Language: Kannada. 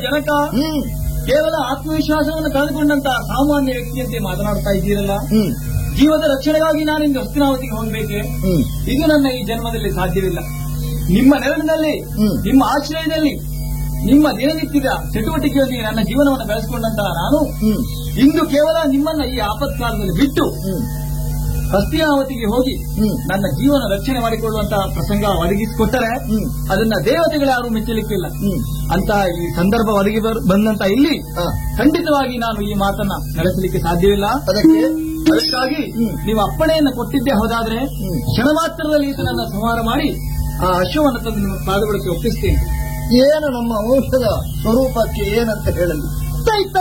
ಜನಕ ಹ್ಮ್ ಕೇವಲ ಆತ್ಮವಿಶ್ವಾಸವನ್ನು ಕಳೆದುಕೊಂಡಂತಹ ಸಾಮಾನ್ಯ ವ್ಯಕ್ತಿಯಂತೆ ಮಾತನಾಡ್ತಾ ಇದ್ದೀರಲ್ಲ ಹ್ಮ್ ಜೀವದ ರಕ್ಷಣೆಗಾಗಿ ನಾನಿಂದು ಹಸ್ತಿನಾವತಿಗೆ ಹೋಗಬೇಕೆ ಹ್ಮ್ ಇದು ನನ್ನ ಈ ಜನ್ಮದಲ್ಲಿ ಸಾಧ್ಯವಿಲ್ಲ ನಿಮ್ಮ ನೆರಳಿನಲ್ಲಿ ಹ್ಮ್. ನಿಮ್ಮ ಆಶ್ರಯದಲ್ಲಿ ನಿಮ್ಮ ದಿನನಿತ್ಯದ ಚಟುವಟಿಕೆಯೊಂದಿಗೆ ನನ್ನ ಜೀವನವನ್ನು ಬೆಳೆಸಿಕೊಂಡಂತಹ ನಾನು ಹ್ಮ್ ಇಂದು ಕೇವಲ ನಿಮ್ಮನ್ನ ಈ ಆಪತ್ಕಾಲದಲ್ಲಿ ಬಿಟ್ಟು ಹ್ಮ್ ಹಸ್ತಿನಾವತಿಗೆ ಹೋಗಿ ಹ್ಮ್. ನನ್ನ ಜೀವನ ರಕ್ಷಣೆ ಮಾಡಿಕೊಳ್ಳುವಂತಹ ಪ್ರಸಂಗ ಒದಗಿಸಿಕೊಟ್ಟರೆ ಹ್ಮ್. ಅದನ್ನ ದೇವತೆಗಳು ಯಾರು ಮೆಚ್ಚಲಿಕ್ಕಿಲ್ಲ ಹ್ಮ್ ಅಂತ ಈ ಸಂದರ್ಭ ಒದಗಿ ಬರ್- ಬಂದಂತ ಇಲ್ಲಿ ಆ, ಖಂಡಿತವಾಗಿ ನಾನು ಈ ಮಾತನ್ನ ನಡೆಸಲಿಕ್ಕೆ ಸಾಧ್ಯವಿಲ್ಲ ಅದಕ್ಕೆ ಅದಕ್ಕಾಗಿ ಹ್ಮ್. ನೀವು ಅಪ್ಪಣೆಯನ್ನು ಕೊಟ್ಟಿದ್ದೇ ಹೋದಾದ್ರೆ ಹ್ಮ್. ಕ್ಷಣ ಮಾತ್ರದಲ್ಲಿ ಈತನನ್ನ ಸಂಹಾರ ಮಾಡಿ ಆ ಅಶ್ವವನ್ನು ತಂದು ನಿಮ್ಮ ಪಾದಗಳಿಗೆ ಒಪ್ಪಿಸ್ತೇನೆ ಏನು ನಮ್ಮ ವಂಶದ ಸ್ವರೂಪಕ್ಕೆ ಏನಂತ ಹೇಳಲಿ